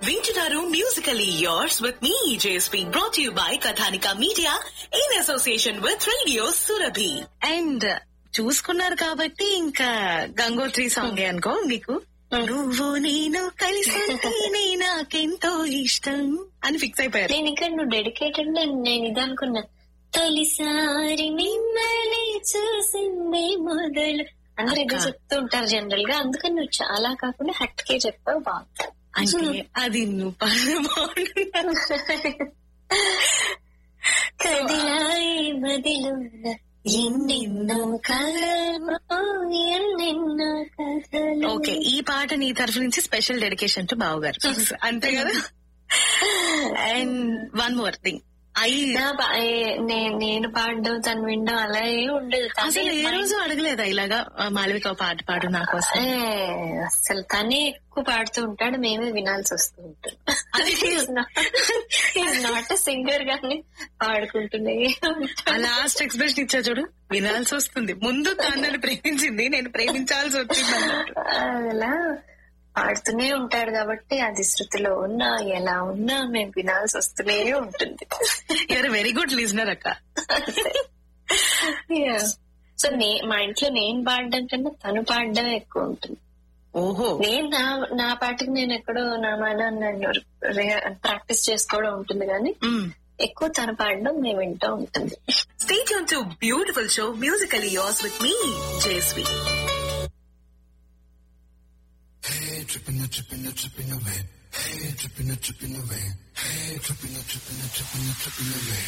వింటున్నారు musically yours with me JSP brought you by Kathanika media in association with radio Surabhi and చూసుకున్నారు కాబట్టి ఇంకా Gangotri song అనుకో మీకు నువ్వు నేను కలిసి నాకెంతో ఇష్టం అని ఫిక్స్ అయిపోయారు నేను ఇక్కడ నువ్వు డెడికేటెడ్ నేను నేను ఇది అనుకున్నా తొలిసారి మిమ్మల్ని చూసింది మొదలు అందరు ఇది అక్క. చెప్తూ ఉంటారు జనరల్ గా అందుకని నువ్వు చాలా కాకుండా హట్కే చెప్పావు బాగుంది అంటే అది నువ్వు పాడిన బాగుంటుంది కదిలాయి మదిలున్న ఎన్నెన్నో కలలు ఎన్నెన్నో కథలు ఓకే ఈ పాట నీ తరఫు నుంచి స్పెషల్ డెడికేషన్ టు బావు గారు అంతే కదా and one more thing I నా పా- ఏ- నే- నేను పాడడం తను వినడం అలా ఏం ఉండదు తనే అసలు ఏ మా- రోజు అడగలేదా ఇలాగా ఆ, మాళవిక ఒక పాట పాడు నా కోసం ఏ, అసలు తనే ఎక్కువ పాడుతూ ఉంటాడు మేమే వినాల్సి వస్తూ ఉంటుంది నాట్ సింగర్ గాని పాడుకుంటూనే ఆ లాస్ట్ ఎక్స్ప్రెషన్ ఇచ్చా చూడు వినాల్సి వస్తుంది ముందు తాను నన్ను ప్రేమించింది నేను ప్రేమించాల్సి వచ్చింది అన్నట్టు. అలా పాడుతూనే ఉంటాడు కాబట్టి అది శృతిలో ఉన్నా ఎలా ఉన్నా మేము వినాల్సి వస్తూనే ఉంటుంది యూఆర్ వెరీ గుడ్ లిజనర్ అక్క సో నే మా ఇంట్లో నేను పాడడం కన్నా తను పాడడం ఎక్కువ ఉంటుంది ఓహో నేను నా నా పాటికి నేను ఎక్కడో నా మాట నేను ప్రాక్టీస్ చేసుకోవడం ఉంటుంది కానీ ఎక్కువ తను పాడడం మేము వింటూ ఉంటుంది Stay tuned to beautiful show Musically Yours with me, Jayasvi. Hey, tripping, tripping, tripping away. Hey, tripping, tripping away. Hey, tripping, tripping, tripping, tripping away.